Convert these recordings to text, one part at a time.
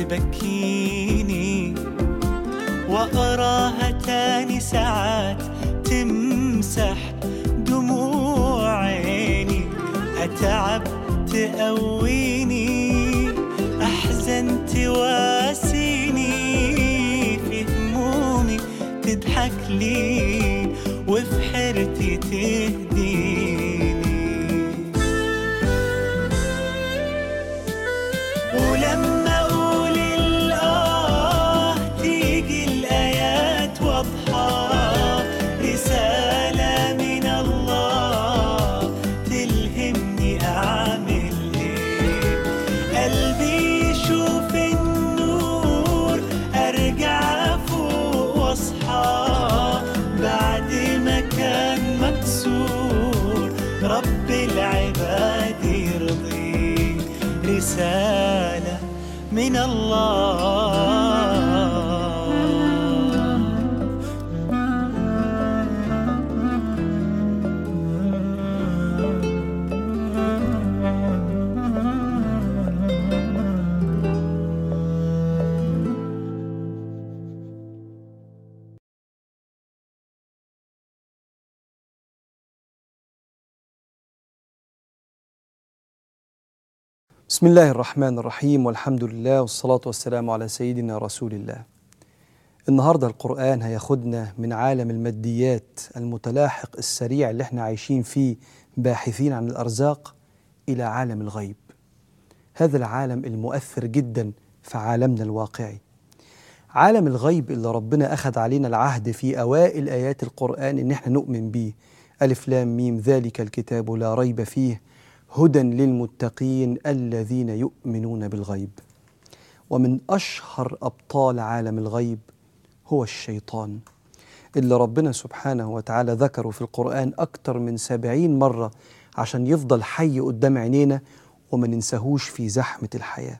تبكيني وأراها تاني ساعات تمسح دموع عيني أتعب تقويني أحزن تواسيني في همومي تضحك لي وفي حيرتي تهديني ولما اقول الاه تيجي الايات واضحه رساله من الله تلهمني اعمل ايه قلبي يشوف النور ارجع فوق واصحى بعد ما كان مكسور رب العباد يرضيه رسالة من الله بسم الله الرحمن الرحيم والحمد لله والصلاة والسلام على سيدنا رسول الله. النهارده القرآن هياخدنا من عالم الماديات المتلاحق السريع اللي احنا عايشين فيه باحثين عن الأرزاق إلى عالم الغيب. هذا العالم المؤثر جدا في عالمنا الواقعي. عالم الغيب اللي ربنا أخذ علينا العهد في أوائل آيات القرآن إن احنا نؤمن بيه. ألف لام ميم ذلك الكتاب لا ريب فيه هدى للمتقين الذين يؤمنون بالغيب ومن اشهر ابطال عالم الغيب هو الشيطان اللي ربنا سبحانه وتعالى ذكره في القران اكتر من سبعين مره عشان يفضل حي قدام عينينا وما ننساهوش في زحمه الحياه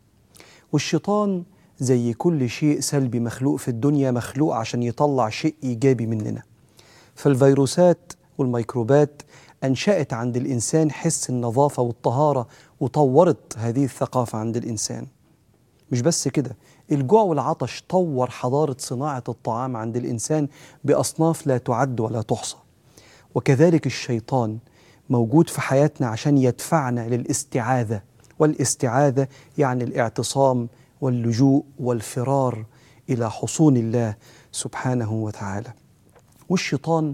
والشيطان زي كل شيء سلبي مخلوق في الدنيا مخلوق عشان يطلع شيء ايجابي مننا فالفيروسات والميكروبات أنشأت عند الإنسان حس النظافة والطهارة وطورت هذه الثقافة عند الإنسان مش بس كده الجوع والعطش طور حضارة صناعة الطعام عند الإنسان بأصناف لا تعد ولا تحصى وكذلك الشيطان موجود في حياتنا عشان يدفعنا للاستعاذة والاستعاذة يعني الاعتصام واللجوء والفرار إلى حصون الله سبحانه وتعالى والشيطان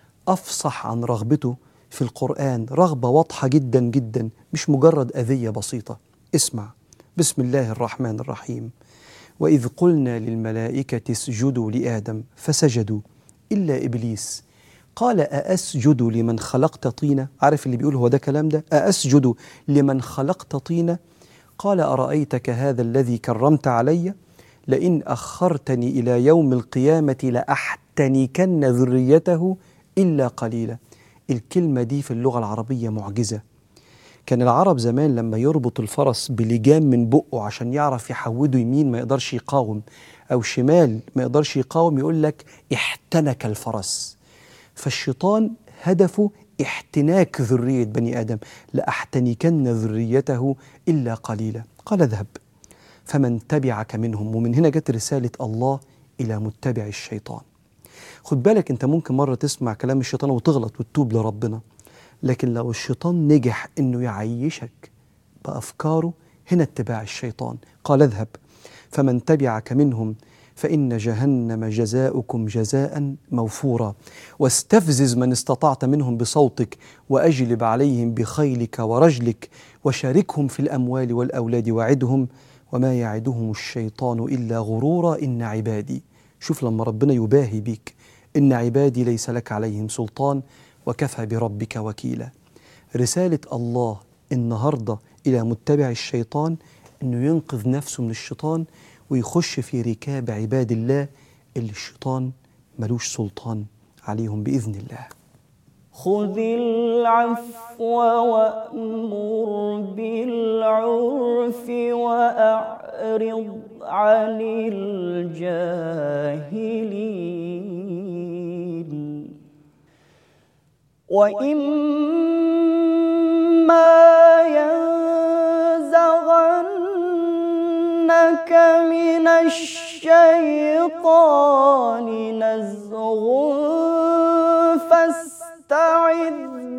أفصح عن رغبته في القرآن رغبة واضحة جدا جدا مش مجرد أذية بسيطة اسمع بسم الله الرحمن الرحيم وإذ قلنا للملائكة اسجدوا لآدم فسجدوا إلا إبليس قال أأسجد لمن خلقت طينة عارف اللي بيقول هو ده كلام ده أأسجد لمن خلقت طينة قال أرأيتك هذا الذي كرمت علي لئن أخرتني إلى يوم القيامة لأحتنكن ذريته إلا قليلا الكلمة دي في اللغة العربية معجزة كان العرب زمان لما يربط الفرس بلجام من بقه عشان يعرف يحوده يمين ما يقدرش يقاوم أو شمال ما يقدرش يقاوم يقول لك احتنك الفرس فالشيطان هدفه احتناك ذرية بني آدم لأحتنكن ذريته إلا قليلا قال اذهب فمن تبعك منهم ومن هنا جت رسالة الله إلى متبع الشيطان خد بالك انت ممكن مره تسمع كلام الشيطان وتغلط وتتوب لربنا لكن لو الشيطان نجح انه يعيشك بافكاره هنا اتباع الشيطان قال اذهب فمن تبعك منهم فان جهنم جزاؤكم جزاء موفورا واستفزز من استطعت منهم بصوتك واجلب عليهم بخيلك ورجلك وشاركهم في الاموال والاولاد وعدهم وما يعدهم الشيطان الا غرورا ان عبادي شوف لما ربنا يباهي بيك إن عبادي ليس لك عليهم سلطان وكفى بربك وكيلا رسالة الله النهاردة إلى متبع الشيطان أنه ينقذ نفسه من الشيطان ويخش في ركاب عباد الله اللي الشيطان ملوش سلطان عليهم بإذن الله خذ العفو وأمر بالعرف وأعرض عن الجاهلين وإما ينزغنك لك من الشيطان نزغ فاستعذ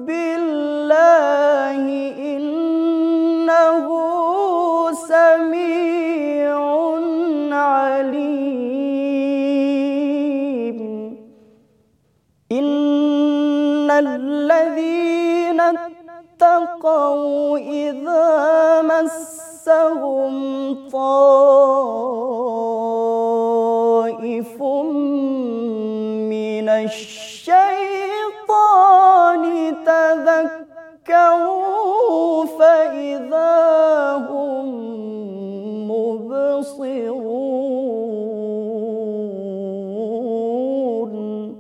بالله إنه سميع عليم إن الذين اتقوا إذا مسهم طائف من الشيطان تذكروا فإذا هم مبصرون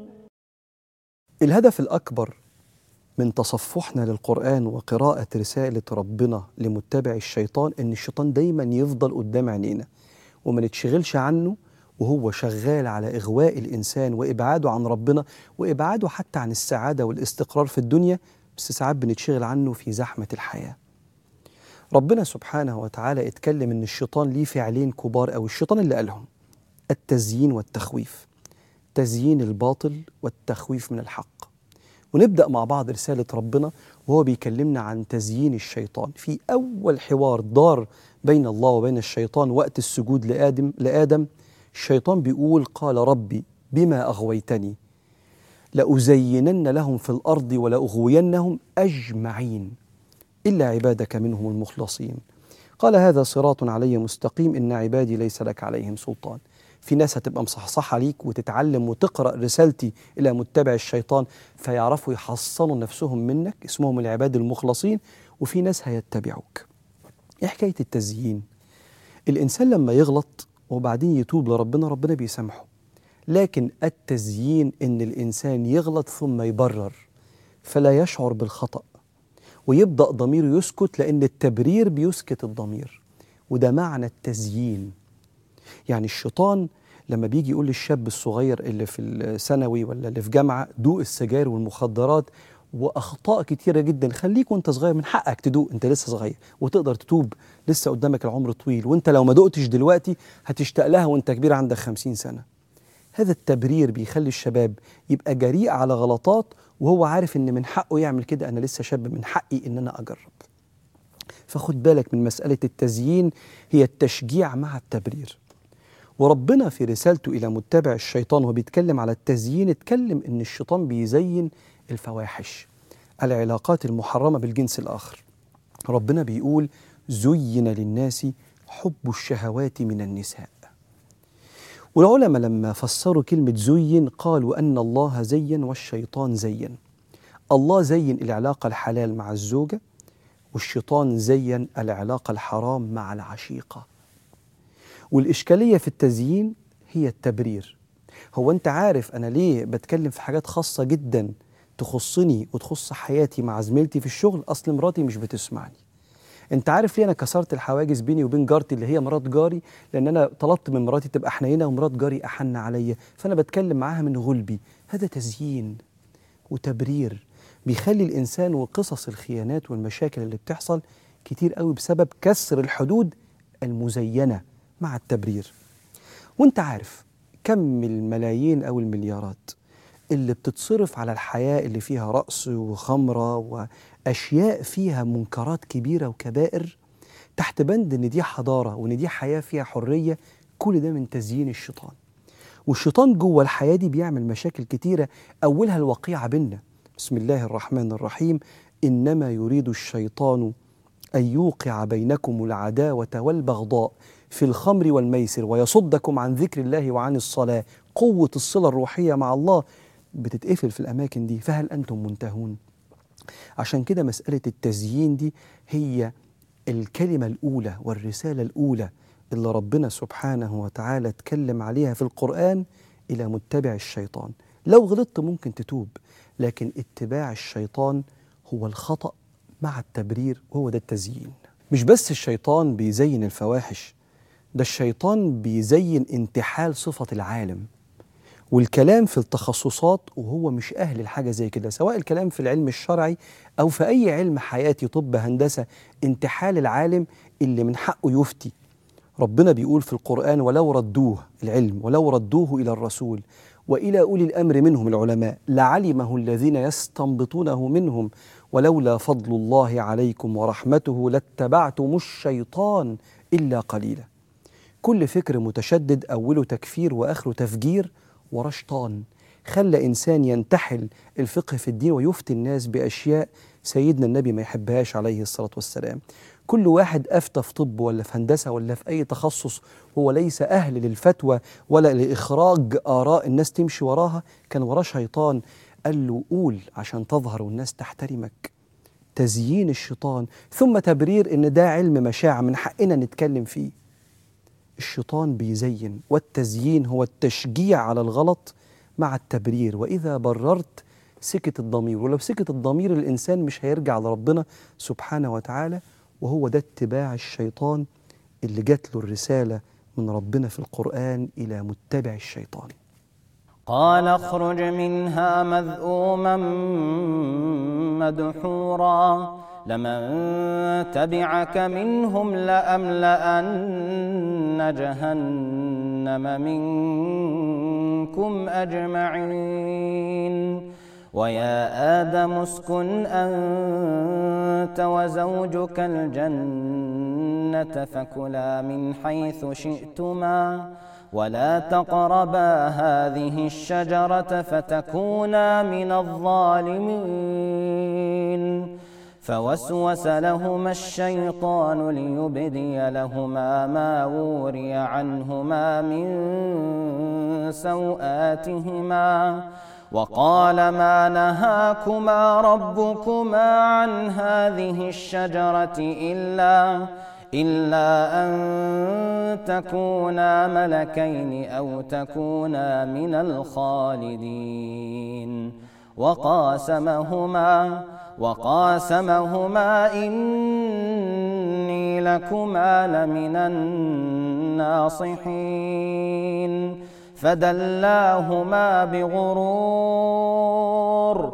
الهدف الأكبر من تصفحنا للقرآن وقراءة رسالة ربنا لمتبع الشيطان إن الشيطان دايما يفضل قدام عينينا وما نتشغلش عنه وهو شغال على إغواء الإنسان وإبعاده عن ربنا وإبعاده حتى عن السعادة والاستقرار في الدنيا بس ساعات بنتشغل عنه في زحمة الحياة ربنا سبحانه وتعالى اتكلم إن الشيطان ليه فعلين كبار أو الشيطان اللي قالهم التزيين والتخويف تزيين الباطل والتخويف من الحق ونبدأ مع بعض رسالة ربنا وهو بيكلمنا عن تزيين الشيطان في أول حوار دار بين الله وبين الشيطان وقت السجود لآدم لآدم الشيطان بيقول قال ربي بما أغويتني لأزينن لهم في الأرض ولأغوينهم أجمعين إلا عبادك منهم المخلصين قال هذا صراط علي مستقيم إن عبادي ليس لك عليهم سلطان في ناس هتبقى مصحصحة عليك وتتعلم وتقرأ رسالتي إلى متبع الشيطان فيعرفوا يحصنوا نفسهم منك اسمهم العباد المخلصين وفي ناس هيتبعوك إيه حكاية التزيين الإنسان لما يغلط وبعدين يتوب لربنا ربنا بيسامحه لكن التزيين إن الإنسان يغلط ثم يبرر فلا يشعر بالخطأ ويبدأ ضميره يسكت لأن التبرير بيسكت الضمير وده معنى التزيين يعني الشيطان لما بيجي يقول للشاب الصغير اللي في الثانوي ولا اللي في جامعه دوق السجاير والمخدرات واخطاء كتيره جدا خليك وانت صغير من حقك تدوق انت لسه صغير وتقدر تتوب لسه قدامك العمر طويل وانت لو ما دقتش دلوقتي هتشتاق لها وانت كبير عندك خمسين سنه هذا التبرير بيخلي الشباب يبقى جريء على غلطات وهو عارف ان من حقه يعمل كده انا لسه شاب من حقي ان انا اجرب فخد بالك من مساله التزيين هي التشجيع مع التبرير وربنا في رسالته إلى متبع الشيطان وهو بيتكلم على التزيين اتكلم إن الشيطان بيزين الفواحش العلاقات المحرمة بالجنس الآخر ربنا بيقول زين للناس حب الشهوات من النساء والعلماء لما فسروا كلمة زين قالوا أن الله زين والشيطان زين الله زين العلاقة الحلال مع الزوجة والشيطان زين العلاقة الحرام مع العشيقة والإشكالية في التزيين هي التبرير هو أنت عارف أنا ليه بتكلم في حاجات خاصة جدا تخصني وتخص حياتي مع زميلتي في الشغل أصل مراتي مش بتسمعني انت عارف ليه انا كسرت الحواجز بيني وبين جارتي اللي هي مرات جاري لان انا طلبت من مراتي تبقى حنينه ومرات جاري احن عليا فانا بتكلم معاها من غلبي هذا تزيين وتبرير بيخلي الانسان وقصص الخيانات والمشاكل اللي بتحصل كتير قوي بسبب كسر الحدود المزينه مع التبرير وانت عارف كم الملايين او المليارات اللي بتتصرف على الحياه اللي فيها رقص وخمره واشياء فيها منكرات كبيره وكبائر تحت بند ان دي حضاره وان دي حياه فيها حريه كل ده من تزيين الشيطان والشيطان جوه الحياه دي بيعمل مشاكل كتيره اولها الوقيعه بينا بسم الله الرحمن الرحيم انما يريد الشيطان ان يوقع بينكم العداوه والبغضاء في الخمر والميسر ويصدكم عن ذكر الله وعن الصلاه قوه الصله الروحيه مع الله بتتقفل في الاماكن دي فهل انتم منتهون عشان كده مساله التزيين دي هي الكلمه الاولى والرساله الاولى اللي ربنا سبحانه وتعالى اتكلم عليها في القران الى متبع الشيطان لو غلطت ممكن تتوب لكن اتباع الشيطان هو الخطا مع التبرير وهو ده التزيين مش بس الشيطان بيزين الفواحش ده الشيطان بيزين انتحال صفه العالم والكلام في التخصصات وهو مش أهل الحاجة زي كده سواء الكلام في العلم الشرعي أو في أي علم حياتي طب هندسة انتحال العالم اللي من حقه يفتي ربنا بيقول في القرآن ولو ردوه العلم ولو ردوه إلى الرسول وإلى أولي الأمر منهم العلماء لعلمه الذين يستنبطونه منهم ولولا فضل الله عليكم ورحمته لاتبعتم الشيطان إلا قليلا كل فكر متشدد أوله تكفير وآخره تفجير وراه شيطان خلى إنسان ينتحل الفقه في الدين ويفتي الناس بأشياء سيدنا النبي ما يحبهاش عليه الصلاة والسلام كل واحد أفتى في طب ولا في هندسة ولا في أي تخصص هو ليس أهل للفتوى ولا لإخراج آراء الناس تمشي وراها كان وراه شيطان قال له قول عشان تظهر والناس تحترمك تزيين الشيطان ثم تبرير ان ده علم مشاعة من حقنا نتكلم فيه الشيطان بيزين والتزيين هو التشجيع على الغلط مع التبرير وإذا بررت سكت الضمير ولو سكت الضمير الإنسان مش هيرجع لربنا سبحانه وتعالى وهو ده اتباع الشيطان اللي جات له الرسالة من ربنا في القرآن إلى متبع الشيطان قال اخرج منها مذءوما مدحورا لمن تبعك منهم لأملأن جهنم منكم أجمعين ويا آدم اسكن أنت وزوجك الجنة فكلا من حيث شئتما ولا تقربا هذه الشجرة فتكونا من الظالمين فوسوس لهما الشيطان ليبدي لهما ما وري عنهما من سوآتهما وقال ما نهاكما ربكما عن هذه الشجرة إلا إلا أن تكونا ملكين أو تكونا من الخالدين وقاسمهما وقاسمهما إني لكما لمن الناصحين فدلاهما بغرور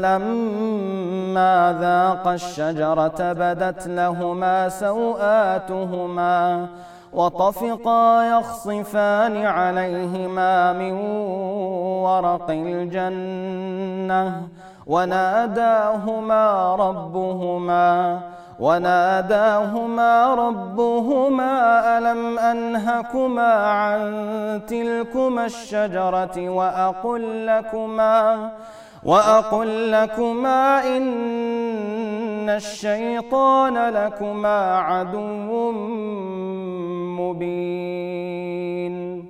فلما ذاقا الشجرة بدت لهما سوآتهما وطفقا يخصفان عليهما من ورق الجنة وناداهما ربهما وناداهما ربهما ألم أنهكما عن تلكما الشجرة وأقل لكما وأقل لكما إن الشيطان لكما عدو مبين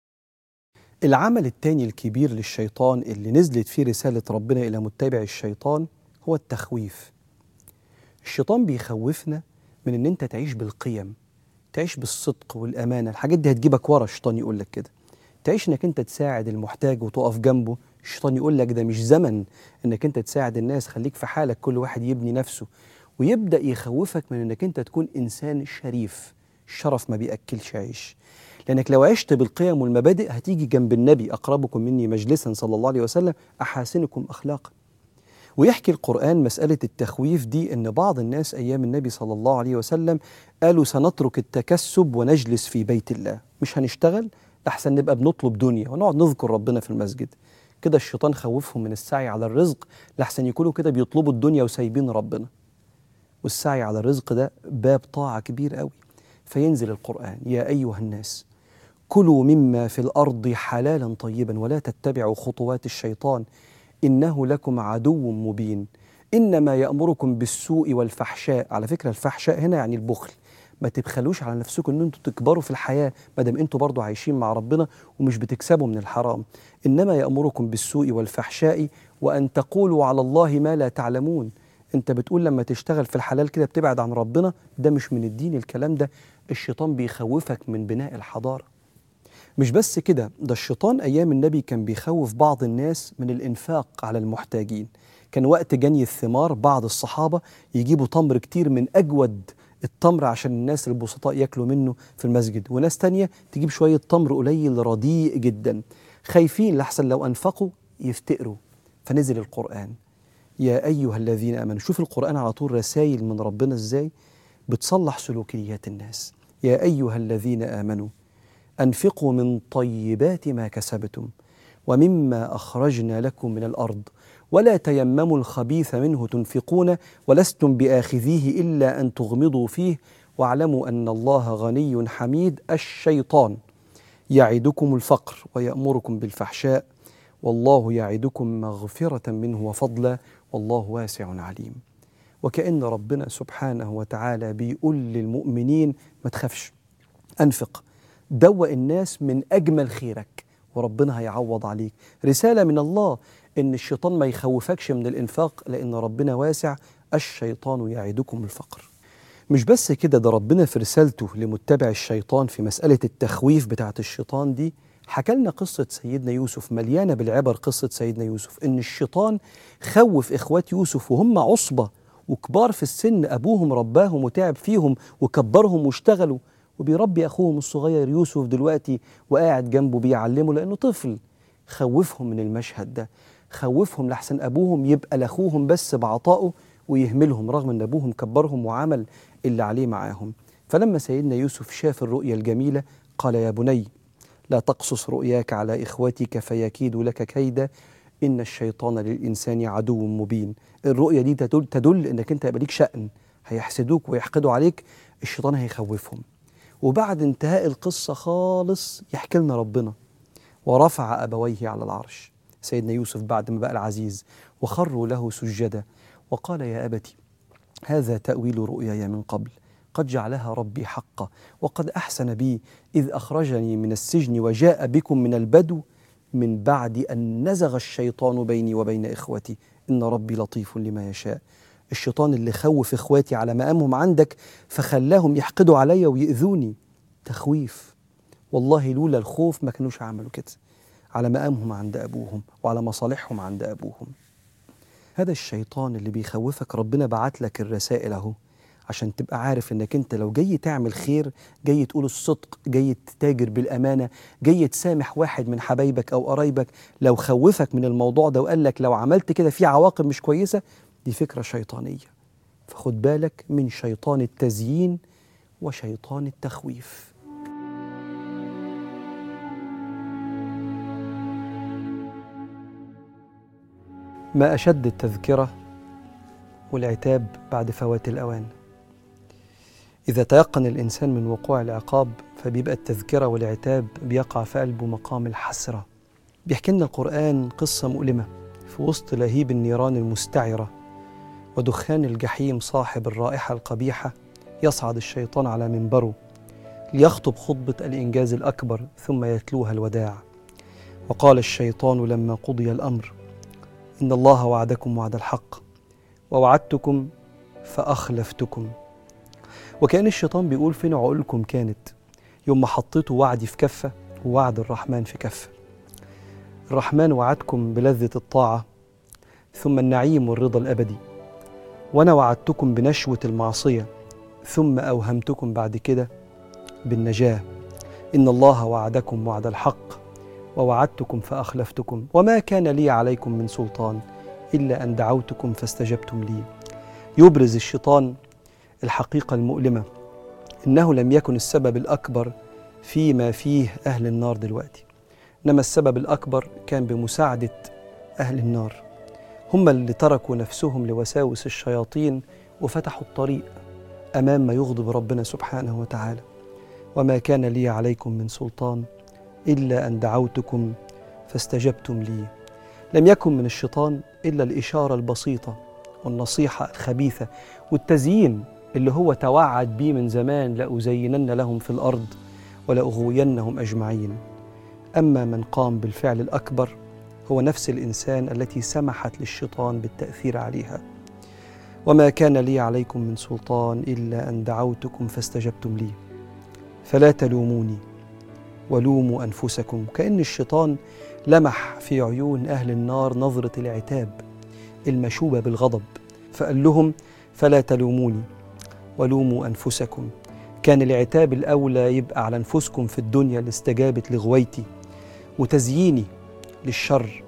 العمل التاني الكبير للشيطان اللي نزلت فيه رسالة ربنا إلى متبع الشيطان هو التخويف الشيطان بيخوفنا من ان انت تعيش بالقيم تعيش بالصدق والامانه الحاجات دي هتجيبك ورا الشيطان يقول لك كده تعيش انك انت تساعد المحتاج وتقف جنبه الشيطان يقول لك ده مش زمن انك انت تساعد الناس خليك في حالك كل واحد يبني نفسه ويبدا يخوفك من انك انت تكون انسان شريف الشرف ما بياكلش عيش لانك لو عشت بالقيم والمبادئ هتيجي جنب النبي اقربكم مني مجلسا صلى الله عليه وسلم احاسنكم اخلاقا ويحكي القرآن مسألة التخويف دي إن بعض الناس أيام النبي صلى الله عليه وسلم قالوا سنترك التكسب ونجلس في بيت الله مش هنشتغل لحسن نبقى بنطلب دنيا ونقعد نذكر ربنا في المسجد كده الشيطان خوفهم من السعي على الرزق لحسن يكونوا كده بيطلبوا الدنيا وسايبين ربنا والسعي على الرزق ده باب طاعة كبير قوي فينزل القرآن يا أيها الناس كلوا مما في الأرض حلالا طيبا ولا تتبعوا خطوات الشيطان إنه لكم عدو مبين إنما يأمركم بالسوء والفحشاء على فكرة الفحشاء هنا يعني البخل ما تبخلوش على نفسكم ان انتوا تكبروا في الحياه ما دام انتوا برضه عايشين مع ربنا ومش بتكسبوا من الحرام انما يامركم بالسوء والفحشاء وان تقولوا على الله ما لا تعلمون انت بتقول لما تشتغل في الحلال كده بتبعد عن ربنا ده مش من الدين الكلام ده الشيطان بيخوفك من بناء الحضاره مش بس كده ده الشيطان ايام النبي كان بيخوف بعض الناس من الانفاق على المحتاجين كان وقت جني الثمار بعض الصحابه يجيبوا تمر كتير من اجود التمر عشان الناس البسطاء ياكلوا منه في المسجد وناس تانية تجيب شوية تمر قليل رديء جدا خايفين لحسن لو أنفقوا يفتقروا فنزل القرآن يا أيها الذين آمنوا شوف القرآن على طول رسائل من ربنا إزاي بتصلح سلوكيات الناس يا ايها الذين امنوا انفقوا من طيبات ما كسبتم ومما اخرجنا لكم من الارض ولا تيمموا الخبيث منه تنفقون ولستم باخذيه الا ان تغمضوا فيه واعلموا ان الله غني حميد الشيطان يعدكم الفقر ويامركم بالفحشاء والله يعدكم مغفره منه وفضلا والله واسع عليم وكأن ربنا سبحانه وتعالى بيقول للمؤمنين ما تخافش أنفق دوق الناس من أجمل خيرك وربنا هيعوض عليك رسالة من الله إن الشيطان ما يخوفكش من الإنفاق لأن ربنا واسع الشيطان يعدكم الفقر مش بس كده ده ربنا في رسالته لمتبع الشيطان في مسألة التخويف بتاعة الشيطان دي حكى لنا قصة سيدنا يوسف مليانة بالعبر قصة سيدنا يوسف إن الشيطان خوف إخوات يوسف وهم عصبة وكبار في السن أبوهم رباهم وتعب فيهم وكبرهم واشتغلوا وبيربي أخوهم الصغير يوسف دلوقتي وقاعد جنبه بيعلمه لأنه طفل خوفهم من المشهد ده خوفهم لحسن أبوهم يبقى لأخوهم بس بعطائه ويهملهم رغم أن أبوهم كبرهم وعمل اللي عليه معاهم فلما سيدنا يوسف شاف الرؤيا الجميلة قال يا بني لا تقصص رؤياك على إخوتك فيكيدوا لك كيدا إن الشيطان للإنسان عدو مبين الرؤية دي تدل, تدل إنك أنت يبقى ليك شأن هيحسدوك ويحقدوا عليك الشيطان هيخوفهم وبعد انتهاء القصة خالص يحكي لنا ربنا ورفع أبويه على العرش سيدنا يوسف بعد ما بقى العزيز وخروا له سجدا وقال يا أبتي هذا تأويل رؤياي من قبل قد جعلها ربي حقا وقد أحسن بي إذ أخرجني من السجن وجاء بكم من البدو من بعد أن نزغ الشيطان بيني وبين إخوتي إن ربي لطيف لما يشاء الشيطان اللي خوف إخواتي على مقامهم عندك فخلاهم يحقدوا عليا ويؤذوني تخويف والله لولا الخوف ما كانوش عملوا كده على مقامهم عند أبوهم وعلى مصالحهم عند أبوهم هذا الشيطان اللي بيخوفك ربنا بعت لك الرسائل اهو عشان تبقى عارف انك انت لو جاي تعمل خير جاي تقول الصدق جاي تتاجر بالامانه جاي تسامح واحد من حبايبك او قرايبك لو خوفك من الموضوع ده وقال لك لو عملت كده في عواقب مش كويسه دي فكره شيطانيه فخد بالك من شيطان التزيين وشيطان التخويف ما أشد التذكرة والعتاب بعد فوات الأوان إذا تيقن الإنسان من وقوع العقاب فبيبقى التذكرة والعتاب بيقع في قلبه مقام الحسرة بيحكي لنا القرآن قصة مؤلمة في وسط لهيب النيران المستعرة ودخان الجحيم صاحب الرائحة القبيحة يصعد الشيطان على منبره ليخطب خطبة الإنجاز الأكبر ثم يتلوها الوداع وقال الشيطان لما قضي الأمر إن الله وعدكم وعد الحق ووعدتكم فأخلفتكم وكأن الشيطان بيقول فين عقولكم كانت يوم ما حطيتوا وعدي في كفة ووعد الرحمن في كفة الرحمن وعدكم بلذة الطاعة ثم النعيم والرضا الأبدي وأنا وعدتكم بنشوة المعصية ثم أوهمتكم بعد كده بالنجاة إن الله وعدكم وعد الحق ووعدتكم فأخلفتكم وما كان لي عليكم من سلطان إلا أن دعوتكم فاستجبتم لي يبرز الشيطان الحقيقة المؤلمة إنه لم يكن السبب الأكبر فيما فيه أهل النار دلوقتي إنما السبب الأكبر كان بمساعدة أهل النار هم اللي تركوا نفسهم لوساوس الشياطين وفتحوا الطريق أمام ما يغضب ربنا سبحانه وتعالى وما كان لي عليكم من سلطان إلا أن دعوتكم فاستجبتم لي لم يكن من الشيطان إلا الإشارة البسيطة والنصيحة الخبيثة والتزيين اللي هو توعد بيه من زمان لأزينن لهم في الأرض ولأغوينهم أجمعين أما من قام بالفعل الأكبر هو نفس الإنسان التي سمحت للشيطان بالتأثير عليها وما كان لي عليكم من سلطان إلا أن دعوتكم فاستجبتم لي فلا تلوموني ولوموا أنفسكم كأن الشيطان لمح في عيون أهل النار نظرة العتاب المشوبة بالغضب فقال لهم فلا تلوموني ولوموا أنفسكم كان العتاب الأولى يبقى على أنفسكم في الدنيا اللي استجابت لغويتي وتزييني للشر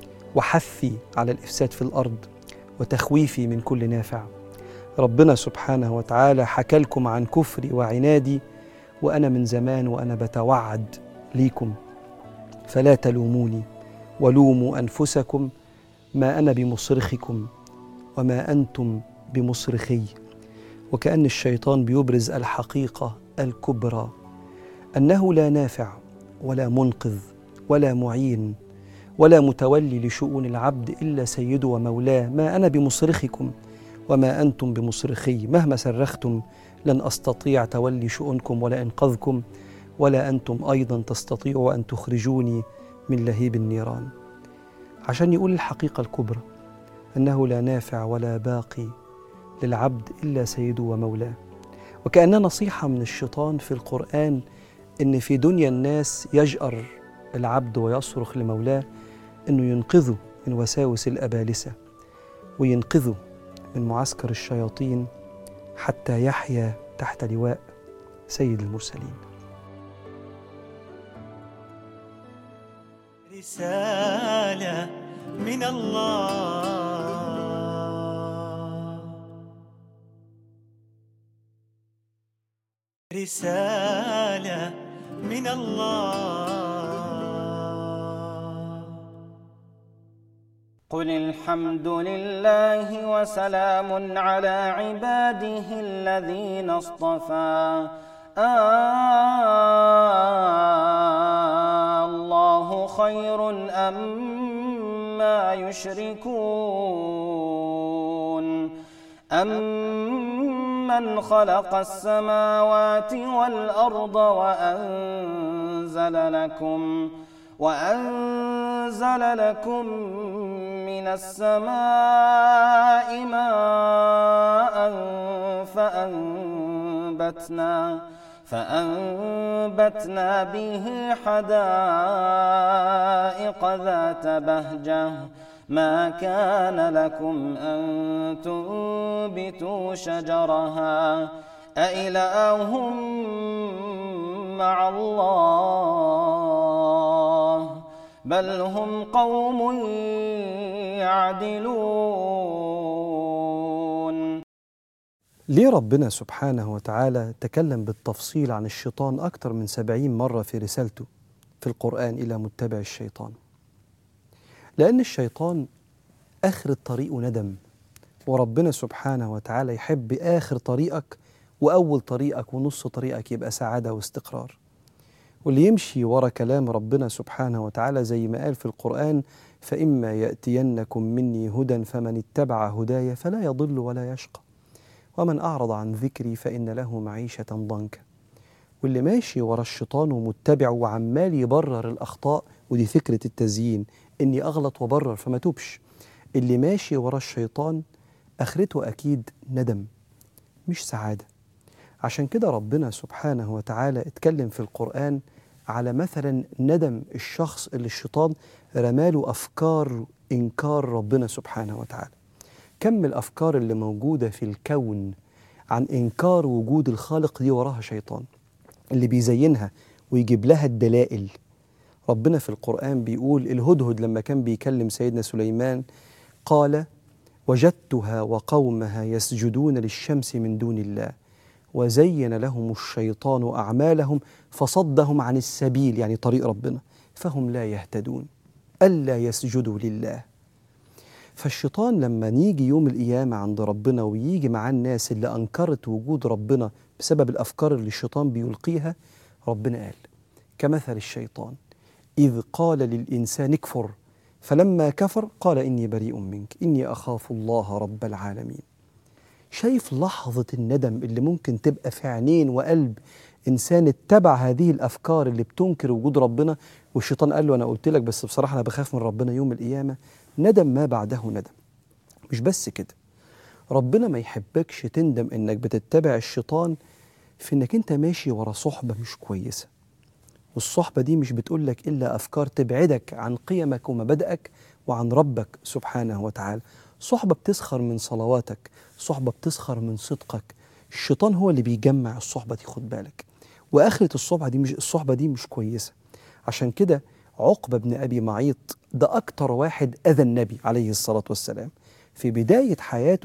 وحثي على الإفساد في الأرض وتخويفي من كل نافع ربنا سبحانه وتعالى حكى لكم عن كفري وعنادي وأنا من زمان وأنا بتوعد ليكم فلا تلوموني ولوموا أنفسكم ما أنا بمصرخكم وما أنتم بمصرخي وكأن الشيطان بيبرز الحقيقة الكبرى أنه لا نافع ولا منقذ ولا معين ولا متولي لشؤون العبد إلا سيده ومولاه ما أنا بمصرخكم وما أنتم بمصرخي مهما صرختم لن أستطيع تولي شؤونكم ولا إنقاذكم ولا أنتم أيضا تستطيعوا أن تخرجوني من لهيب النيران عشان يقول الحقيقة الكبرى أنه لا نافع ولا باقي للعبد إلا سيده ومولاه وكأنها نصيحة من الشيطان في القرآن إن في دنيا الناس يجأر العبد ويصرخ لمولاه إنه ينقذه من وساوس الأبالسة وينقذه من معسكر الشياطين حتى يحيا تحت لواء سيد المرسلين رسالة من الله رسالة من الله قل الحمد لله وسلام على عباده الذين اصطفى آه الله خير أما يشركون أمن خلق السماوات والأرض وأنزل لكم وأنزل لكم من السماء ماء فأنبتنا فأنبتنا به حدائق ذات بهجة ما كان لكم أن تنبتوا شجرها أإله مع الله بل هم قوم يعدلون ليه ربنا سبحانه وتعالى تكلم بالتفصيل عن الشيطان أكثر من سبعين مرة في رسالته في القرآن إلى متبع الشيطان لأن الشيطان آخر الطريق ندم وربنا سبحانه وتعالى يحب آخر طريقك وأول طريقك ونص طريقك يبقى سعادة واستقرار واللي يمشي ورا كلام ربنا سبحانه وتعالى زي ما قال في القرآن فإما يأتينكم مني هدى فمن اتبع هداي فلا يضل ولا يشقى ومن أعرض عن ذكري فإن له معيشة ضنكا واللي ماشي ورا الشيطان ومتبعه وعمال يبرر الأخطاء ودي فكرة التزيين إني أغلط وبرر فما توبش اللي ماشي ورا الشيطان آخرته أكيد ندم مش سعادة عشان كده ربنا سبحانه وتعالى اتكلم في القرآن على مثلا ندم الشخص اللي الشيطان رماله أفكار إنكار ربنا سبحانه وتعالى كم الأفكار اللي موجودة في الكون عن إنكار وجود الخالق دي وراها شيطان اللي بيزينها ويجيب لها الدلائل ربنا في القرآن بيقول الهدهد لما كان بيكلم سيدنا سليمان قال وجدتها وقومها يسجدون للشمس من دون الله وزين لهم الشيطان أعمالهم فصدهم عن السبيل يعني طريق ربنا فهم لا يهتدون ألا يسجدوا لله فالشيطان لما نيجي يوم القيامة عند ربنا ويجي معاه الناس اللي أنكرت وجود ربنا بسبب الأفكار اللي الشيطان بيلقيها ربنا قال كمثل الشيطان إذ قال للإنسان اكفر فلما كفر قال إني بريء منك إني أخاف الله رب العالمين شايف لحظة الندم اللي ممكن تبقى في عينين وقلب إنسان اتبع هذه الأفكار اللي بتنكر وجود ربنا والشيطان قال له أنا قلت لك بس بصراحة أنا بخاف من ربنا يوم القيامة ندم ما بعده ندم مش بس كده ربنا ما يحبكش تندم إنك بتتبع الشيطان في إنك أنت ماشي ورا صحبة مش كويسة والصحبة دي مش بتقولك إلا أفكار تبعدك عن قيمك ومبادئك وعن ربك سبحانه وتعالى صحبة بتسخر من صلواتك صحبة بتسخر من صدقك الشيطان هو اللي بيجمع الصحبة دي خد بالك وآخرة الصحبة دي مش الصحبة دي مش كويسة عشان كده عقبة بن أبي معيط ده أكتر واحد أذى النبي عليه الصلاة والسلام في بداية حياته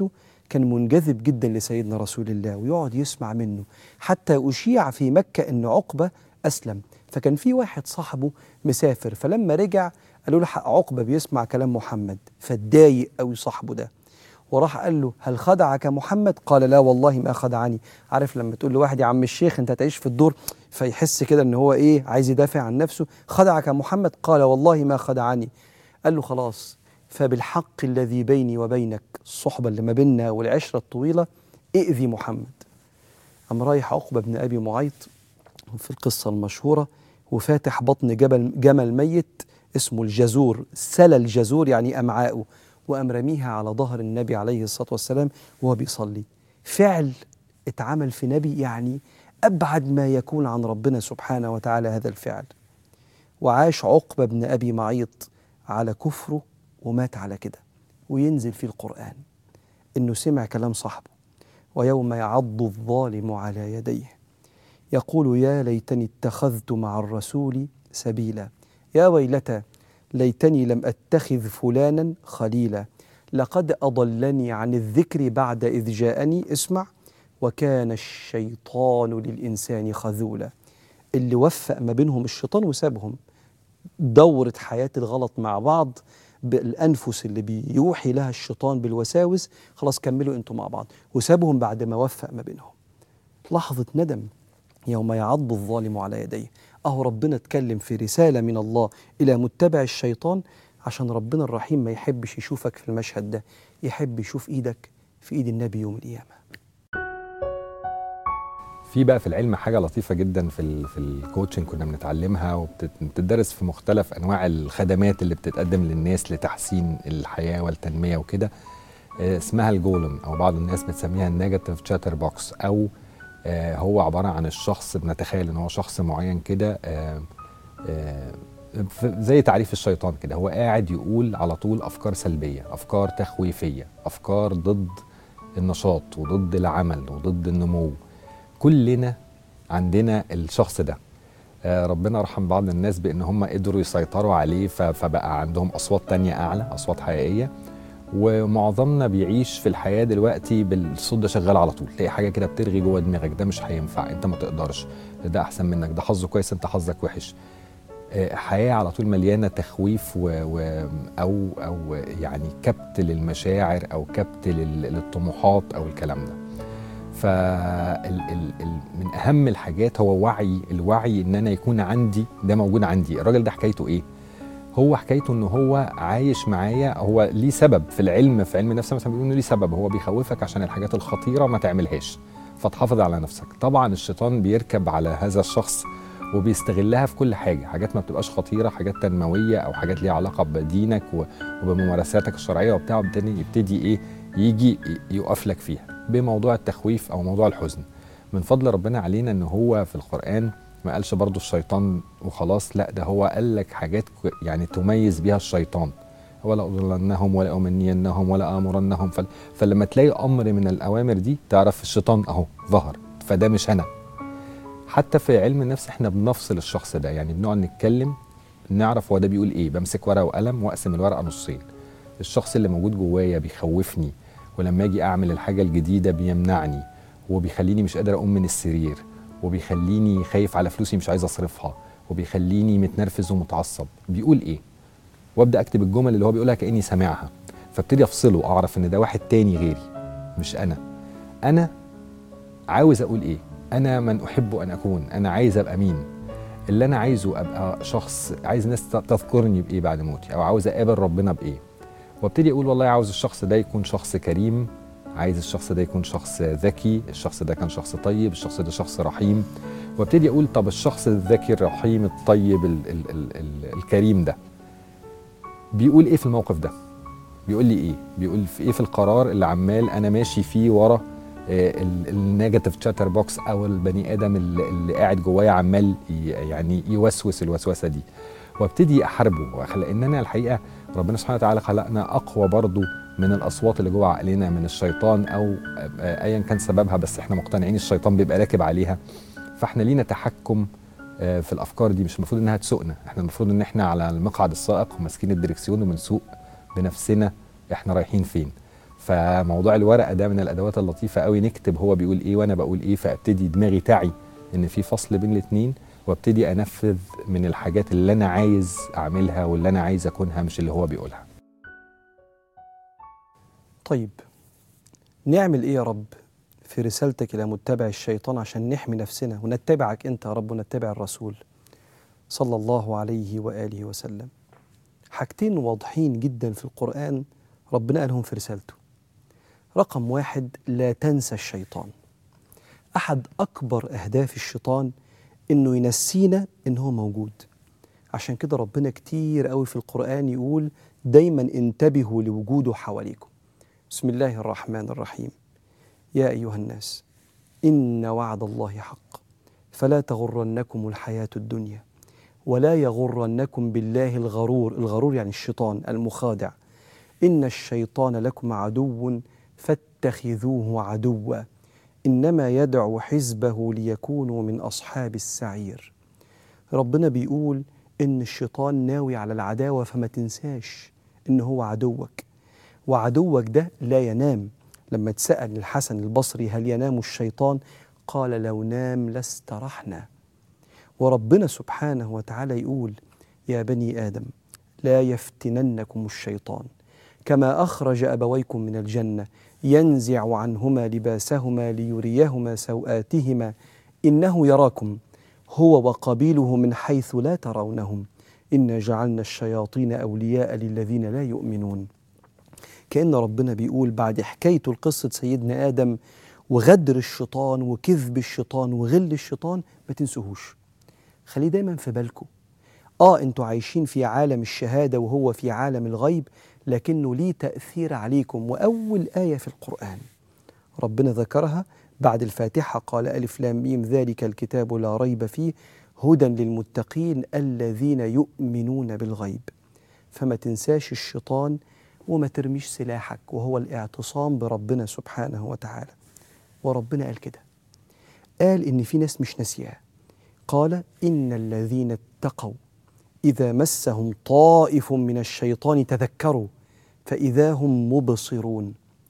كان منجذب جدا لسيدنا رسول الله ويقعد يسمع منه حتى أشيع في مكة أن عقبة أسلم فكان في واحد صاحبه مسافر فلما رجع قالوا له حق عقبة بيسمع كلام محمد فاتضايق قوي صاحبه ده وراح قال له هل خدعك محمد قال لا والله ما خدعني عارف لما تقول لواحد يا عم الشيخ انت تعيش في الدور فيحس كده ان هو ايه عايز يدافع عن نفسه خدعك محمد قال والله ما خدعني قال له خلاص فبالحق الذي بيني وبينك الصحبة اللي ما بيننا والعشرة الطويلة ائذي محمد قام رايح عقبة بن أبي معيط في القصة المشهورة وفاتح بطن جبل جمل ميت اسمه الجزور سلى الجزور يعني أمعاؤه وقام رميها على ظهر النبي عليه الصلاة والسلام وهو بيصلي فعل اتعمل في نبي يعني أبعد ما يكون عن ربنا سبحانه وتعالى هذا الفعل وعاش عقبة بن أبي معيط على كفره ومات على كده وينزل في القرآن إنه سمع كلام صاحبه ويوم يعض الظالم على يديه يقول يا ليتني اتخذت مع الرسول سبيلا يا ويلتى ليتني لم اتخذ فلانا خليلا لقد اضلني عن الذكر بعد اذ جاءني اسمع وكان الشيطان للانسان خذولا اللي وفق ما بينهم الشيطان وسابهم دورة حياة الغلط مع بعض بالأنفس اللي بيوحي لها الشيطان بالوساوس خلاص كملوا انتوا مع بعض وسابهم بعد ما وفق ما بينهم لحظة ندم يوم يعض الظالم على يديه أهو ربنا اتكلم في رسالة من الله إلى متبع الشيطان عشان ربنا الرحيم ما يحبش يشوفك في المشهد ده يحب يشوف إيدك في إيد النبي يوم القيامة في بقى في العلم حاجه لطيفه جدا في ال في الكوتشنج كنا بنتعلمها وبتدرس في مختلف انواع الخدمات اللي بتتقدم للناس لتحسين الحياه والتنميه وكده آه، اسمها الجولم او بعض الناس بتسميها النيجاتيف تشاتر بوكس او آه، هو عباره عن الشخص بنتخيل ان هو شخص معين كده آه، آه، ف- زي تعريف الشيطان كده هو قاعد يقول على طول افكار سلبيه افكار تخويفيه افكار ضد النشاط وضد العمل وضد النمو كلنا عندنا الشخص ده آه، ربنا رحم بعض الناس بان هم قدروا يسيطروا عليه ف- فبقى عندهم اصوات تانية اعلى اصوات حقيقيه ومعظمنا بيعيش في الحياه دلوقتي بالصوت ده شغال على طول تلاقي حاجه كده بترغي جوه دماغك ده مش هينفع انت ما تقدرش ده احسن منك ده حظه كويس انت حظك وحش آه، حياه على طول مليانه تخويف و... و... او او يعني كبت للمشاعر او كبت لل... للطموحات او الكلام ده فمن اهم الحاجات هو وعي الوعي ان انا يكون عندي ده موجود عندي الراجل ده حكايته ايه هو حكايته ان هو عايش معايا هو ليه سبب في العلم في علم النفس مثلا بيقولوا انه ليه سبب هو بيخوفك عشان الحاجات الخطيره ما تعملهاش فتحافظ على نفسك طبعا الشيطان بيركب على هذا الشخص وبيستغلها في كل حاجه حاجات ما بتبقاش خطيره حاجات تنمويه او حاجات ليها علاقه بدينك و- وبممارساتك الشرعيه وبتاع وبالتالي يبتدي ايه يجي ي- يقف لك فيها بموضوع التخويف او موضوع الحزن من فضل ربنا علينا ان هو في القران ما قالش برضو الشيطان وخلاص لا ده هو قال لك حاجات ك- يعني تميز بيها الشيطان ولا أضلنهم ولا أمنينهم ولا آمرنهم فل... فلما تلاقي أمر من الأوامر دي تعرف الشيطان أهو ظهر فده مش أنا حتى في علم النفس احنا بنفصل الشخص ده يعني بنقعد نتكلم نعرف هو ده بيقول ايه بمسك ورقه وقلم واقسم الورقه نصين الشخص اللي موجود جوايا بيخوفني ولما اجي اعمل الحاجه الجديده بيمنعني وبيخليني مش قادر اقوم من السرير وبيخليني خايف على فلوسي مش عايز اصرفها وبيخليني متنرفز ومتعصب بيقول ايه وابدا اكتب الجمل اللي هو بيقولها كاني سامعها فابتدي افصله اعرف ان ده واحد تاني غيري مش انا انا عاوز اقول ايه انا من احب ان اكون انا عايز ابقى مين اللي انا عايزه ابقى شخص عايز الناس تذكرني بايه بعد موتي او عاوز اقابل ربنا بايه وابتدي اقول والله عاوز الشخص ده يكون شخص كريم عايز الشخص ده يكون شخص ذكي الشخص ده كان شخص طيب الشخص ده شخص رحيم وابتدي اقول طب الشخص الذكي الرحيم الطيب ال ال ال ال الكريم ده بيقول ايه في الموقف ده بيقول لي ايه بيقول في ايه في القرار اللي عمال انا ماشي فيه ورا النيجاتيف تشاتر بوكس او البني ادم اللي, اللي قاعد جوايا عمال ي- يعني يوسوس الوسوسه دي وابتدي احاربه واخلق ان انا الحقيقه ربنا سبحانه وتعالى خلقنا اقوى برضو من الاصوات اللي جوه عقلنا من الشيطان او آه، ايا كان سببها بس احنا مقتنعين الشيطان بيبقى راكب عليها فاحنا لينا تحكم آه، في الافكار دي مش المفروض انها تسوقنا احنا المفروض ان احنا على المقعد السائق وماسكين الدركسيون وبنسوق بنفسنا احنا رايحين فين فموضوع الورقه ده من الادوات اللطيفه قوي نكتب هو بيقول ايه وانا بقول ايه فابتدي دماغي تعي ان في فصل بين الاثنين وابتدي انفذ من الحاجات اللي انا عايز اعملها واللي انا عايز اكونها مش اللي هو بيقولها طيب نعمل ايه يا رب في رسالتك الى متبع الشيطان عشان نحمي نفسنا ونتبعك انت يا رب ونتبع الرسول صلى الله عليه واله وسلم حاجتين واضحين جدا في القران ربنا قالهم في رسالته رقم واحد لا تنسى الشيطان احد اكبر اهداف الشيطان انه ينسينا ان هو موجود عشان كده ربنا كتير قوي في القران يقول دايما انتبهوا لوجوده حواليكم بسم الله الرحمن الرحيم يا ايها الناس ان وعد الله حق فلا تغرنكم الحياه الدنيا ولا يغرنكم بالله الغرور الغرور يعني الشيطان المخادع ان الشيطان لكم عدو فاتخذوه عدوا انما يدعو حزبه ليكونوا من اصحاب السعير ربنا بيقول ان الشيطان ناوي على العداوه فما تنساش ان هو عدوك وعدوك ده لا ينام لما اتسال الحسن البصري هل ينام الشيطان قال لو نام لاسترحنا وربنا سبحانه وتعالى يقول يا بني ادم لا يفتننكم الشيطان كما اخرج ابويكم من الجنه ينزع عنهما لباسهما ليريهما سواتهما انه يراكم هو وقبيله من حيث لا ترونهم انا جعلنا الشياطين اولياء للذين لا يؤمنون كان ربنا بيقول بعد حكايته لقصه سيدنا ادم وغدر الشيطان وكذب الشيطان وغل الشيطان ما تنسوهوش خليه دايما في بالكم اه انتوا عايشين في عالم الشهاده وهو في عالم الغيب لكنه ليه تاثير عليكم واول ايه في القران ربنا ذكرها بعد الفاتحه قال الف لام ميم ذلك الكتاب لا ريب فيه هدى للمتقين الذين يؤمنون بالغيب فما تنساش الشيطان وما ترميش سلاحك وهو الاعتصام بربنا سبحانه وتعالى وربنا قال كده قال ان في ناس مش ناسياه قال ان الذين اتقوا اذا مسهم طائف من الشيطان تذكروا فاذا هم مبصرون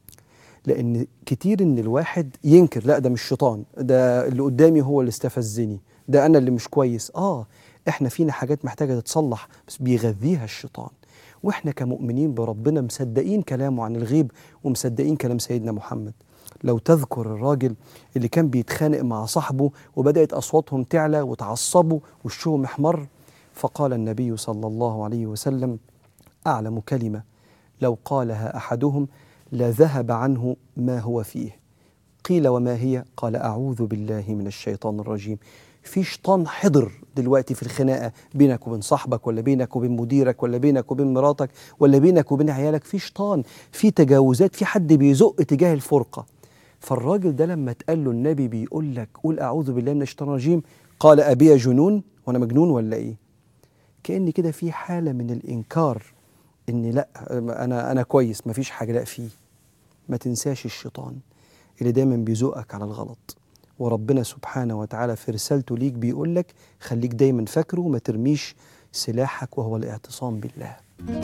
لان كتير ان الواحد ينكر لا ده مش شيطان ده اللي قدامي هو اللي استفزني ده انا اللي مش كويس اه احنا فينا حاجات محتاجه تتصلح بس بيغذيها الشيطان واحنا كمؤمنين بربنا مصدقين كلامه عن الغيب ومصدقين كلام سيدنا محمد لو تذكر الراجل اللي كان بيتخانق مع صاحبه وبدات اصواتهم تعلى وتعصبوا وشهم احمر فقال النبي صلى الله عليه وسلم اعلم كلمه لو قالها احدهم لذهب عنه ما هو فيه قيل وما هي قال اعوذ بالله من الشيطان الرجيم في شيطان حضر دلوقتي في الخناقه بينك وبين صاحبك ولا بينك وبين مديرك ولا بينك وبين مراتك ولا بينك وبين عيالك في شيطان في تجاوزات في حد بيزق تجاه الفرقه فالراجل ده لما اتقال له النبي بيقول لك قول اعوذ بالله من الشيطان الرجيم قال ابي جنون وانا مجنون ولا ايه كان كده في حاله من الانكار ان لا انا انا كويس مفيش حاجه لا فيه ما تنساش الشيطان اللي دايما بيزقك على الغلط وربنا سبحانه وتعالى في رسالته ليك بيقول لك خليك دايما فاكره وما ترميش سلاحك وهو الاعتصام بالله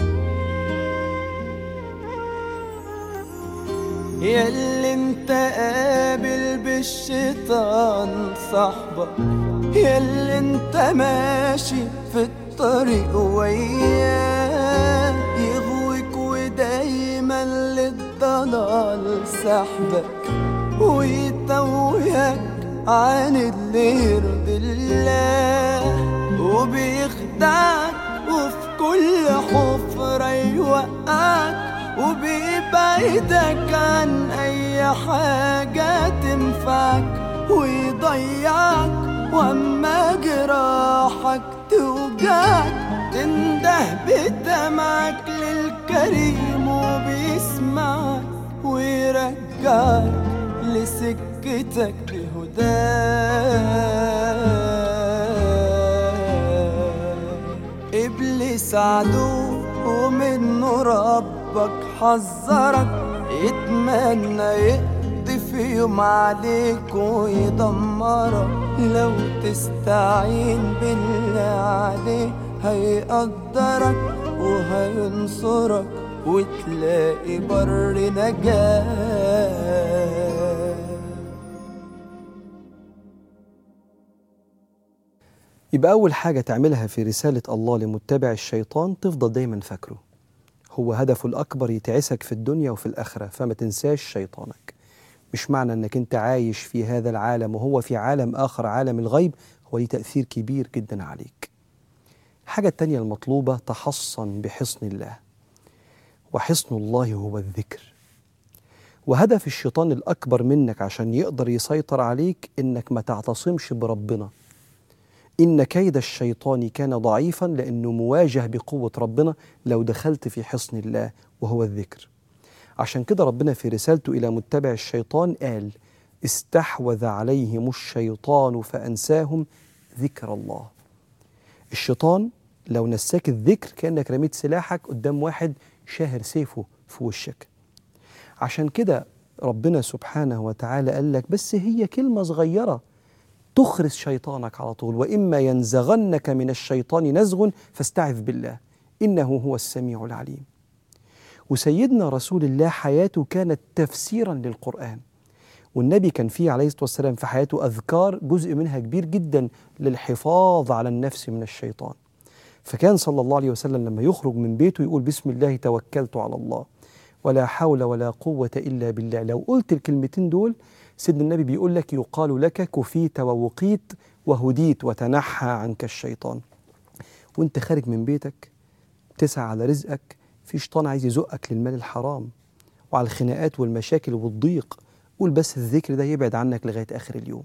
ياللي انت قابل بالشيطان صاحبك ياللي انت ماشي في الطريق وياه يغويك ودايما للضلال سحبك ويتوهك عن اللي يرضي الله وبيخدعك وفي كل حفرة يوقعك وبيبعدك عن أي حاجة تنفعك ويضيعك وأما جراحك توجعك تنده بدمعك للكريم وبيسمعك ويرجعك لسكتك بهداك إبليس عدو ومنه ربك حذرك يتمنى يقضي في يوم عليك ويدمرك لو تستعين بالله عليه هيقدرك وهينصرك وتلاقي بر نجاه يبقى أول حاجة تعملها في رسالة الله لمتبع الشيطان تفضل دايما فاكره هو هدفه الأكبر يتعسك في الدنيا وفي الآخرة فما تنساش شيطانك مش معنى أنك أنت عايش في هذا العالم وهو في عالم آخر عالم الغيب هو ليه تأثير كبير جدا عليك الحاجة التانية المطلوبة تحصن بحصن الله وحصن الله هو الذكر وهدف الشيطان الأكبر منك عشان يقدر يسيطر عليك إنك ما تعتصمش بربنا إن كيد الشيطان كان ضعيفا لأنه مواجه بقوة ربنا لو دخلت في حصن الله وهو الذكر عشان كده ربنا في رسالته إلى متبع الشيطان قال استحوذ عليهم الشيطان فأنساهم ذكر الله الشيطان لو نساك الذكر كأنك رميت سلاحك قدام واحد شاهر سيفه في وشك عشان كده ربنا سبحانه وتعالى قال لك بس هي كلمة صغيرة تخرس شيطانك على طول وإما ينزغنك من الشيطان نزغ فاستعذ بالله إنه هو السميع العليم وسيدنا رسول الله حياته كانت تفسيرا للقرآن والنبي كان فيه عليه الصلاة والسلام في حياته أذكار جزء منها كبير جدا للحفاظ على النفس من الشيطان فكان صلى الله عليه وسلم لما يخرج من بيته يقول بسم الله توكلت على الله ولا حول ولا قوة إلا بالله لو قلت الكلمتين دول سيدنا النبي بيقول لك يقال لك كفيت ووقيت وهديت وتنحى عنك الشيطان وانت خارج من بيتك تسعى على رزقك في شيطان عايز يزقك للمال الحرام وعلى الخناقات والمشاكل والضيق قول بس الذكر ده يبعد عنك لغاية آخر اليوم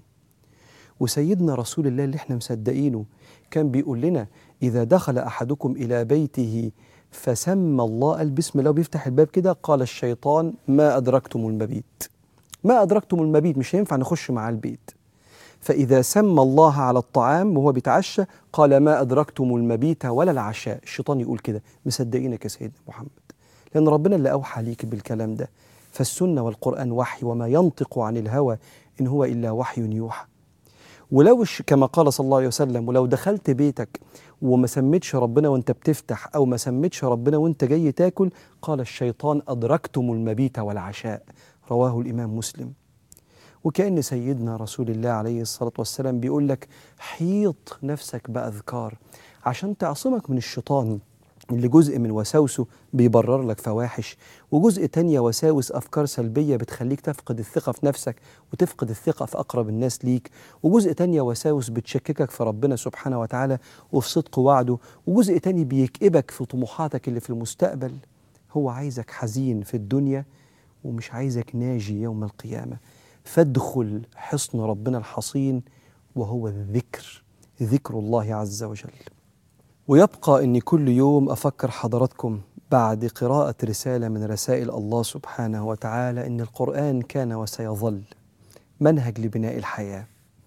وسيدنا رسول الله اللي احنا مصدقينه كان بيقول لنا إذا دخل أحدكم إلى بيته فسمى الله قال بسم الله وبيفتح الباب كده قال الشيطان ما أدركتم المبيت ما أدركتم المبيت مش هينفع نخش مع البيت فإذا سمى الله على الطعام وهو بيتعشى قال ما أدركتم المبيت ولا العشاء الشيطان يقول كده مصدقينك يا سيدنا محمد لأن ربنا اللي أوحى ليك بالكلام ده فالسنة والقرآن وحي وما ينطق عن الهوى إن هو إلا وحي يوحى ولو ش- كما قال صلى الله عليه وسلم ولو دخلت بيتك وما سميتش ربنا وانت بتفتح او ما سميتش ربنا وانت جاي تاكل قال الشيطان ادركتم المبيت والعشاء رواه الامام مسلم وكأن سيدنا رسول الله عليه الصلاة والسلام بيقول لك حيط نفسك بأذكار عشان تعصمك من الشيطان اللي جزء من وساوسه بيبرر لك فواحش وجزء تانية وساوس أفكار سلبية بتخليك تفقد الثقة في نفسك وتفقد الثقة في أقرب الناس ليك وجزء تانية وساوس بتشككك في ربنا سبحانه وتعالى وفي صدق وعده وجزء تاني بيكئبك في طموحاتك اللي في المستقبل هو عايزك حزين في الدنيا ومش عايزك ناجي يوم القيامة فادخل حصن ربنا الحصين وهو الذكر ذكر الله عز وجل ويبقى أني كل يوم أفكر حضراتكم بعد قراءة رسالة من رسائل الله سبحانه وتعالى أن القرآن كان وسيظل منهج لبناء الحياة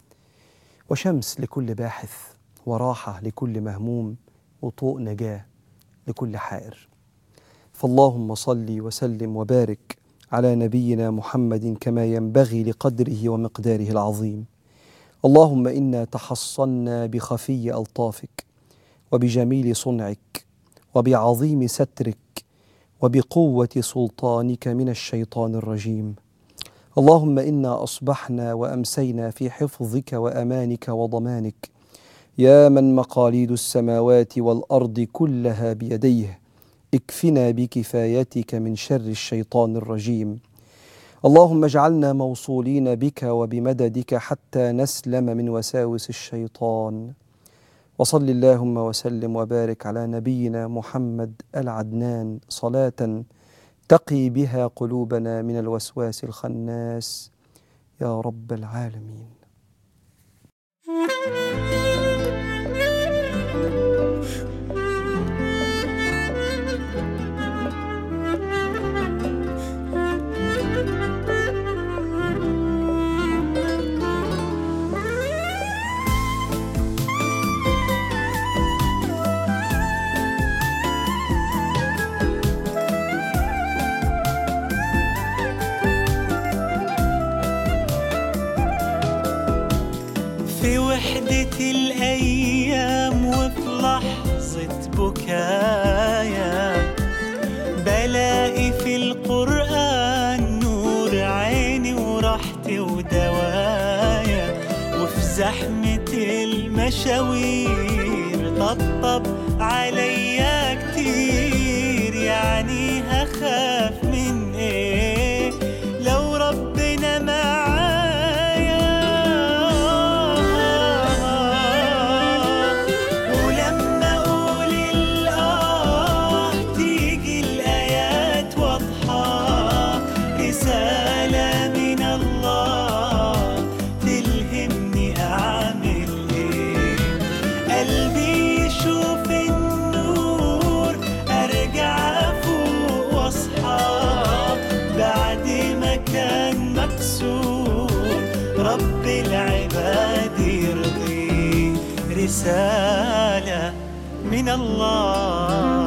وشمس لكل باحث وراحة لكل مهموم وطوء نجاة لكل حائر فاللهم صل وسلم وبارك على نبينا محمد كما ينبغي لقدره ومقداره العظيم اللهم انا تحصنا بخفي الطافك وبجميل صنعك وبعظيم سترك وبقوه سلطانك من الشيطان الرجيم اللهم انا اصبحنا وامسينا في حفظك وامانك وضمانك يا من مقاليد السماوات والارض كلها بيديه اكفنا بكفايتك من شر الشيطان الرجيم اللهم اجعلنا موصولين بك وبمددك حتى نسلم من وساوس الشيطان وصل اللهم وسلم وبارك على نبينا محمد العدنان صلاه تقي بها قلوبنا من الوسواس الخناس يا رب العالمين في وحدة الأيام وفي لحظة بكايا بلا طبي ودوايا وفي زحمة المشاوير طبطب عليا كتير يعني هخاف من ايه لو ربنا معايا ولما اقول الاه تيجي الايات واضحه رساله من الله تلهمني اعمل ايه قلبي يشوف النور ارجع افوق واصحى بعد ما كان مكسور رب العباد يرضي رسالة من الله